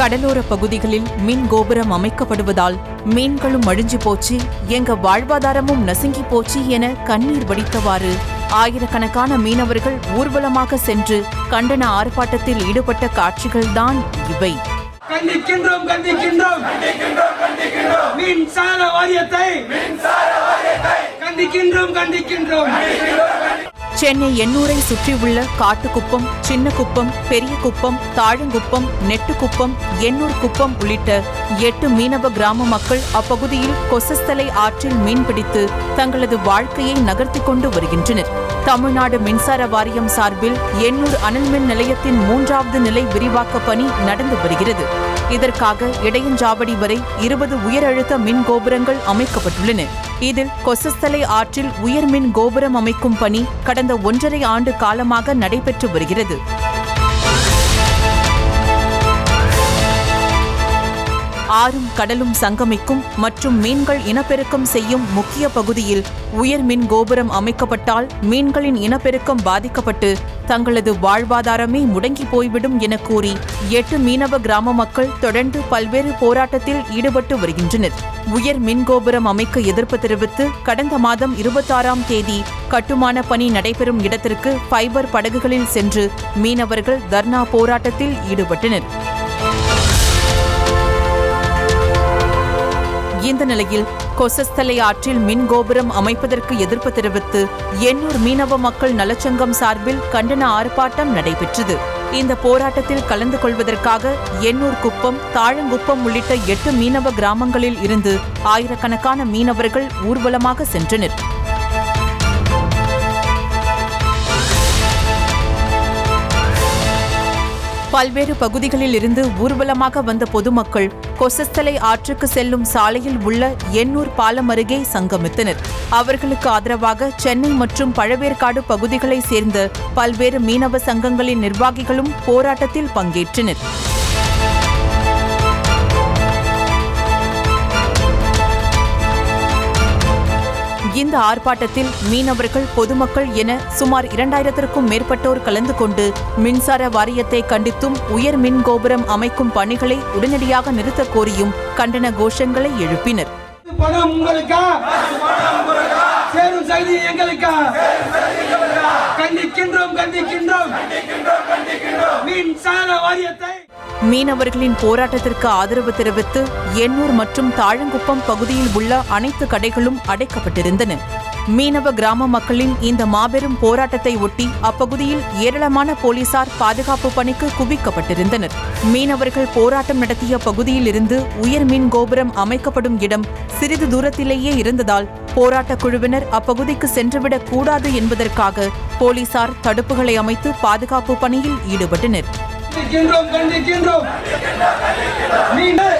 கடலோர பகுதிகளில் மின் கோபுரம் அமைக்கப்படுவதால் மீன்களும் அழிஞ்சு போச்சு எங்க வாழ்வாதாரமும் நசுங்கி போச்சு என கண்ணீர் வடித்தவாறு ஆயிரக்கணக்கான மீனவர்கள் ஊர்வலமாக சென்று கண்டன ஆர்ப்பாட்டத்தில் ஈடுபட்ட காட்சிகள்தான் இவை கண்டிக்கின்றோம் கண்டிக்கின்றோம் மின்சார வாரியத்தை கண்டிக்கின்றோம் கண்டிக்கின்றோம் சென்னை எண்ணூரை சுற்றியுள்ள காட்டுக்குப்பம் சின்னக்குப்பம் பெரியகுப்பம் தாழங்குப்பம் நெட்டுக்குப்பம் எண்ணூர் குப்பம் உள்ளிட்ட எட்டு மீனவ கிராம மக்கள் அப்பகுதியில் கொசஸ்தலை ஆற்றில் மீன்பிடித்து தங்களது வாழ்க்கையை நகர்த்திக் கொண்டு வருகின்றனர் தமிழ்நாடு மின்சார வாரியம் சார்பில் எண்ணூர் அனல் மின் நிலையத்தின் மூன்றாவது நிலை விரிவாக்க பணி நடந்து வருகிறது இதற்காக இடையஞ்சாவடி வரை இருபது உயரழுத்த மின் கோபுரங்கள் அமைக்கப்பட்டுள்ளன இதில் கொசஸ்தலை ஆற்றில் உயர்மின் கோபுரம் அமைக்கும் பணி கடந்த ஒன்றரை ஆண்டு காலமாக நடைபெற்று வருகிறது ஆறும் கடலும் சங்கமிக்கும் மற்றும் மீன்கள் இனப்பெருக்கம் செய்யும் முக்கிய பகுதியில் உயர் மின் கோபுரம் அமைக்கப்பட்டால் மீன்களின் இனப்பெருக்கம் பாதிக்கப்பட்டு தங்களது வாழ்வாதாரமே முடங்கி போய்விடும் என கூறி எட்டு மீனவ கிராம மக்கள் தொடர்ந்து பல்வேறு போராட்டத்தில் ஈடுபட்டு வருகின்றனர் உயர் மின் கோபுரம் அமைக்க எதிர்ப்பு தெரிவித்து கடந்த மாதம் இருபத்தாறாம் தேதி கட்டுமான பணி நடைபெறும் இடத்திற்கு ஃபைபர் படகுகளில் சென்று மீனவர்கள் தர்ணா போராட்டத்தில் ஈடுபட்டனர் இந்த நிலையில் கொசஸ்தலை ஆற்றில் மின் கோபுரம் அமைப்பதற்கு எதிர்ப்பு தெரிவித்து எண்ணூர் மீனவ மக்கள் நலச்சங்கம் சார்பில் கண்டன ஆர்ப்பாட்டம் நடைபெற்றது இந்த போராட்டத்தில் கலந்து கொள்வதற்காக எண்ணூர் குப்பம் தாழங்குப்பம் உள்ளிட்ட எட்டு மீனவ கிராமங்களில் இருந்து ஆயிரக்கணக்கான மீனவர்கள் ஊர்வலமாக சென்றனர் பல்வேறு பகுதிகளில் இருந்து ஊர்வலமாக வந்த பொதுமக்கள் கொசஸ்தலை ஆற்றுக்கு செல்லும் சாலையில் உள்ள எண்ணூர் பாலம் அருகே சங்கமித்தனர் அவர்களுக்கு ஆதரவாக சென்னை மற்றும் பழவேற்காடு பகுதிகளைச் சேர்ந்த பல்வேறு மீனவ சங்கங்களின் நிர்வாகிகளும் போராட்டத்தில் பங்கேற்றனர் இந்த ஆர்ப்பாட்டத்தில் மீனவர்கள் பொதுமக்கள் என சுமார் இரண்டாயிரத்திற்கும் மேற்பட்டோர் கலந்து கொண்டு மின்சார வாரியத்தை கண்டித்தும் உயர் மின் கோபுரம் அமைக்கும் பணிகளை உடனடியாக நிறுத்தக் கோரியும் கண்டன கோஷங்களை எழுப்பினர் பணம் உங்களுக்கா சேரும் செய்தி எங்களுக்கா கண்டிக்கின்றோம் கண்டிக்கின்றோம் மின்சார வாரியத்தை மீனவர்களின் போராட்டத்திற்கு ஆதரவு தெரிவித்து எண்ணூர் மற்றும் தாழங்குப்பம் பகுதியில் உள்ள அனைத்து கடைகளும் அடைக்கப்பட்டிருந்தன மீனவ கிராம மக்களின் இந்த மாபெரும் போராட்டத்தை ஒட்டி அப்பகுதியில் ஏராளமான போலீசார் பாதுகாப்பு பணிக்கு குவிக்கப்பட்டிருந்தனர் மீனவர்கள் போராட்டம் நடத்திய பகுதியில் இருந்து உயர் மின் கோபுரம் அமைக்கப்படும் இடம் சிறிது தூரத்திலேயே இருந்ததால் போராட்டக் குழுவினர் அப்பகுதிக்கு சென்றுவிடக் கூடாது என்பதற்காக போலீசார் தடுப்புகளை அமைத்து பாதுகாப்பு பணியில் ஈடுபட்டனர் கண்டிக்கின்றோம் கண்டிக்கின்றோம் மீண்டும்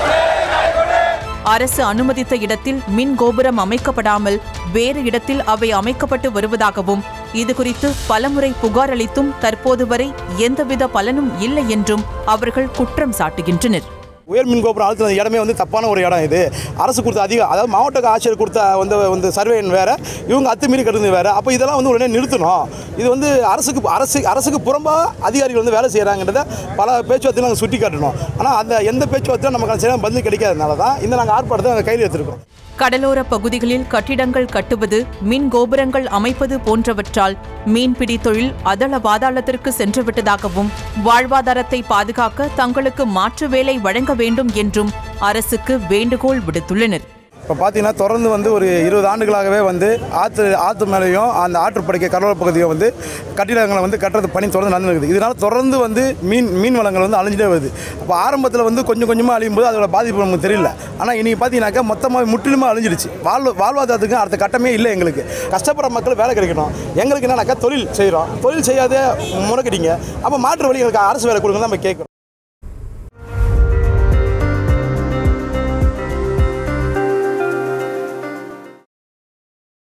அரசு அனுமதித்த இடத்தில் மின் கோபுரம் அமைக்கப்படாமல் வேறு இடத்தில் அவை அமைக்கப்பட்டு வருவதாகவும் இதுகுறித்து பலமுறை புகார் அளித்தும் தற்போது வரை எந்தவித பலனும் இல்லை என்றும் அவர்கள் குற்றம் சாட்டுகின்றனர் உயர் மின் கோபுரம் அழுத்தின இடமே வந்து தப்பான ஒரு இடம் இது அரசு கொடுத்த அதிக அதாவது மாவட்ட ஆட்சியர் கொடுத்த வந்து வந்து சர்வே வேற இவங்க அத்துமீறி கட்டுறது வேற அப்போ இதெல்லாம் வந்து உடனே நிறுத்தணும் இது வந்து அரசுக்கு அரசு அரசுக்கு புறம்பா அதிகாரிகள் வந்து வேலை செய்கிறாங்கிறத பல பேச்சுவார்த்தையில் நாங்கள் சுட்டி காட்டணும் ஆனால் அந்த எந்த பேச்சுவார்த்தையும் நமக்கு சரியான பதில் கிடைக்காதனால தான் இந்த நாங்கள் ஆர்ப்பாட்டத்தை நாங்கள் கையில் எடுத்திருக்கோம் கடலோர பகுதிகளில் கட்டிடங்கள் கட்டுவது மின் கோபுரங்கள் அமைப்பது போன்றவற்றால் மீன்பிடி தொழில் அதள பாதாளத்திற்கு சென்றுவிட்டதாகவும் வாழ்வாதாரத்தை பாதுகாக்க தங்களுக்கு மாற்று வேலை வழங்க வேண்டும் என்றும் அரசுக்கு வேண்டுகோள் விடுத்துள்ளனர் இப்போ பார்த்தீங்கன்னா தொடர்ந்து வந்து ஒரு இருபது ஆண்டுகளாகவே வந்து ஆற்று ஆற்று மேலேயும் அந்த ஆற்றுப்படுக்கை கடலோர பகுதியும் வந்து கட்டிடங்களை வந்து கட்டுறது பணி தொடர்ந்து நடந்துருக்குது இதனால் தொடர்ந்து வந்து மீன் மீன் வளங்கள் வந்து அழிஞ்சிட்டே வருது அப்போ ஆரம்பத்தில் வந்து கொஞ்சம் கொஞ்சமாக அழியும் போது அதோட பாதிப்பு நமக்கு தெரியல ஆனால் இன்றைக்கி பார்த்தீங்கன்னாக்கா மொத்தமாக முற்றிலுமாக அழிஞ்சிடுச்சு வாழ் வாழ்வாதாரத்துக்கு அடுத்த கட்டமே இல்லை எங்களுக்கு கஷ்டப்படுற மக்கள் வேலை கிடைக்கணும் எங்களுக்கு என்னன்னாக்கா தொழில் செய்கிறோம் தொழில் செய்யாத முறைக்கிறீங்க அப்போ மாற்று வழி எங்களுக்கு அரசு வேலை கொடுங்க நம்ம கேட்குறோம்